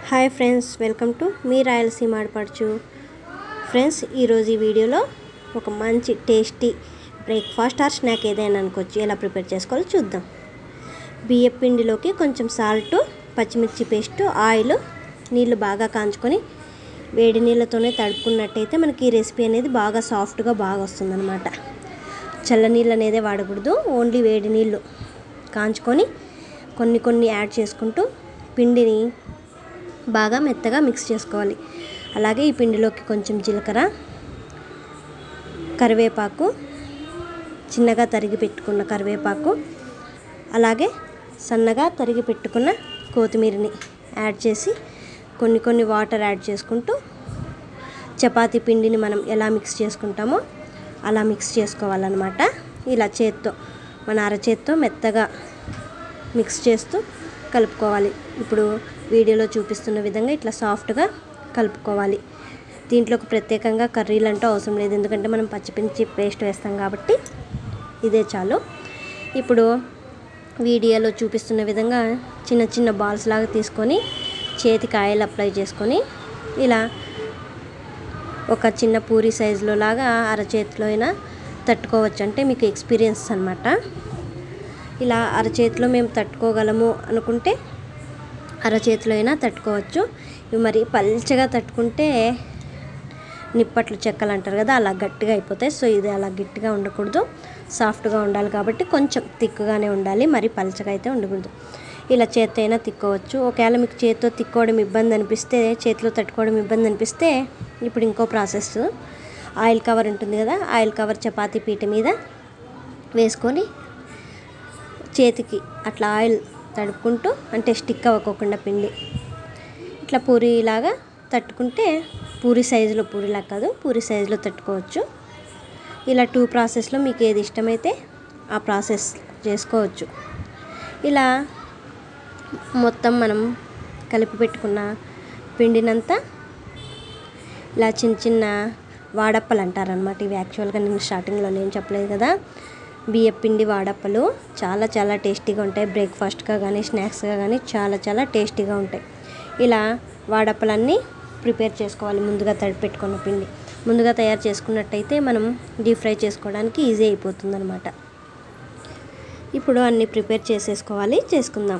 hi friends welcome to మీ రాయలసీమ ఆడపడుచు friends ఈరోజు ఈ వీడియోలో ఒక మంచి టేస్టీ బ్రేక్ఫాస్ట్ ఆర్ స్నాక్ ఏదైనా అనుకోవచ్చు ఎలా ప్రిపేర్ చేసుకోవాలో చూద్దాం బియ్య పిండిలోకి కొంచెం సాల్ట్ పచ్చిమిర్చి పేస్ట్ ఆయిల్ నీళ్ళు బాగా కాంచుకొని వేడి నీళ్ళతోనే తడుపుకున్నట్టయితే మనకి ఈ రెసిపీ అనేది బాగా సాఫ్ట్గా బాగా వస్తుందన్నమాట చల్ల నీళ్ళు అనేది వాడకూడదు ఓన్లీ వేడి నీళ్ళు కాంచుకొని కొన్ని కొన్ని యాడ్ చేసుకుంటూ పిండిని బాగా మెత్తగా మిక్స్ చేసుకోవాలి అలాగే ఈ పిండిలోకి కొంచెం జీలకర్ర కరివేపాకు చిన్నగా తరిగి పెట్టుకున్న కరివేపాకు అలాగే సన్నగా తరిగి పెట్టుకున్న కొత్తిమీరని యాడ్ చేసి కొన్ని కొన్ని వాటర్ యాడ్ చేసుకుంటూ చపాతీ పిండిని మనం ఎలా మిక్స్ చేసుకుంటామో అలా మిక్స్ చేసుకోవాలన్నమాట ఇలా చేత్తో మన అరచేత్తో మెత్తగా మిక్స్ చేస్తూ కలుపుకోవాలి ఇప్పుడు వీడియోలో చూపిస్తున్న విధంగా ఇట్లా సాఫ్ట్గా కలుపుకోవాలి దీంట్లోకి ప్రత్యేకంగా కర్రీలు అంటూ అవసరం లేదు ఎందుకంటే మనం పచ్చిమిర్చి పేస్ట్ వేస్తాం కాబట్టి ఇదే చాలు ఇప్పుడు వీడియోలో చూపిస్తున్న విధంగా చిన్న చిన్న బాల్స్ లాగా తీసుకొని చేతికి ఆయిల్ అప్లై చేసుకొని ఇలా ఒక చిన్న పూరి సైజులో లాగా అరచేతిలో అయినా తట్టుకోవచ్చు అంటే మీకు ఎక్స్పీరియన్స్ అనమాట ఇలా అరచేతిలో మేము తట్టుకోగలము అనుకుంటే అరచేతిలో అయినా తట్టుకోవచ్చు ఇవి మరి పల్చగా తట్టుకుంటే నిప్పట్లు చెక్కలు అంటారు కదా అలా గట్టిగా అయిపోతాయి సో ఇది అలా గట్టిగా ఉండకూడదు సాఫ్ట్గా ఉండాలి కాబట్టి కొంచెం తిక్కుగానే ఉండాలి మరి పల్చగా అయితే ఉండకూడదు ఇలా చేత్తో అయినా తిక్కోవచ్చు ఒకవేళ మీకు చేత్తో తిక్కోవడం ఇబ్బంది అనిపిస్తే చేతిలో తట్టుకోవడం ఇబ్బంది అనిపిస్తే ఇప్పుడు ఇంకో ప్రాసెస్ ఆయిల్ కవర్ ఉంటుంది కదా ఆయిల్ కవర్ చపాతీ పీట మీద వేసుకొని చేతికి అట్లా ఆయిల్ తడుపుకుంటూ అంటే స్టిక్ అవ్వకోకుండా పిండి ఇట్లా పూరిలాగా తట్టుకుంటే పూరి సైజులో పూరిలా కాదు పూరి సైజులో తట్టుకోవచ్చు ఇలా టూ ప్రాసెస్లో మీకు ఏది ఇష్టమైతే ఆ ప్రాసెస్ చేసుకోవచ్చు ఇలా మొత్తం మనం కలిపి పెట్టుకున్న పిండినంతా ఇలా చిన్న చిన్న వాడప్పలు అంటారనమాట ఇవి యాక్చువల్గా నేను స్టార్టింగ్లో నేను చెప్పలేదు కదా బియ్య పిండి వాడప్పలు చాలా చాలా టేస్టీగా ఉంటాయి బ్రేక్ఫాస్ట్గా కానీ స్నాక్స్గా కానీ చాలా చాలా టేస్టీగా ఉంటాయి ఇలా వాడప్పలన్నీ ప్రిపేర్ చేసుకోవాలి ముందుగా తడిపి పెట్టుకున్న పిండి ముందుగా తయారు చేసుకున్నట్టయితే మనం డీప్ ఫ్రై చేసుకోవడానికి ఈజీ అయిపోతుంది అనమాట ఇప్పుడు అన్నీ ప్రిపేర్ చేసేసుకోవాలి చేసుకుందాం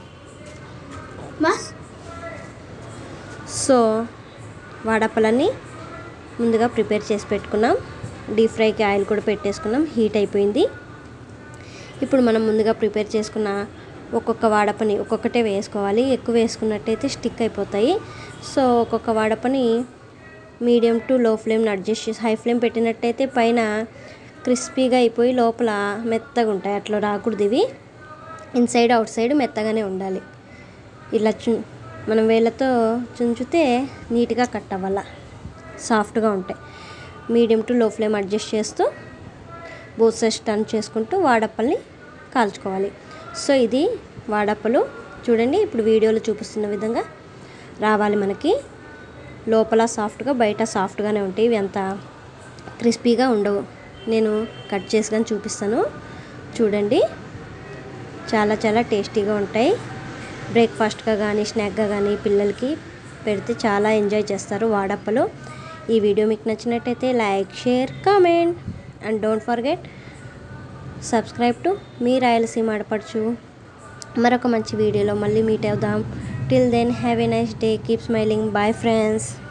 సో వాడప్పలన్నీ ముందుగా ప్రిపేర్ చేసి పెట్టుకున్నాం డీప్ ఫ్రైకి ఆయిల్ కూడా పెట్టేసుకున్నాం హీట్ అయిపోయింది ఇప్పుడు మనం ముందుగా ప్రిపేర్ చేసుకున్న ఒక్కొక్క వాడపని ఒక్కొక్కటే వేసుకోవాలి ఎక్కువ వేసుకున్నట్టయితే స్టిక్ అయిపోతాయి సో ఒక్కొక్క వాడపని మీడియం టు లో ఫ్లేమ్ని అడ్జస్ట్ చేసి హై ఫ్లేమ్ పెట్టినట్టయితే పైన క్రిస్పీగా అయిపోయి లోపల మెత్తగా ఉంటాయి అట్లా రాకూడదు ఇవి ఇన్సైడ్ అవుట్ సైడ్ మెత్తగానే ఉండాలి ఇలా చు మనం వేళ్ళతో చుంచితే నీట్గా కట్ అవ్వాల సాఫ్ట్గా ఉంటాయి medium to low flame adjust చేస్తూ బోత్ సైడ్స్ టర్న్ చేసుకుంటూ వాడప్పల్ని కాల్చుకోవాలి సో ఇది వాడప్పలు చూడండి ఇప్పుడు వీడియోలో చూపిస్తున్న విధంగా రావాలి మనకి లోపల సాఫ్ట్గా బయట సాఫ్ట్గానే ఉంటాయి ఇవి అంత క్రిస్పీగా ఉండవు నేను కట్ చేసి కానీ చూపిస్తాను చూడండి చాలా చాలా టేస్టీగా ఉంటాయి బ్రేక్ఫాస్ట్గా కానీ స్నాక్గా కానీ పిల్లలకి పెడితే చాలా ఎంజాయ్ చేస్తారు వాడప్పలు ఈ వీడియో మీకు నచ్చినట్టయితే like share comment and don't forget subscribe to మీ రాయలసీమ ఆడపడుచు మరొక మంచి వీడియోలో మళ్ళీ మీట్ అవుదాం till then have a nice day keep smiling bye friends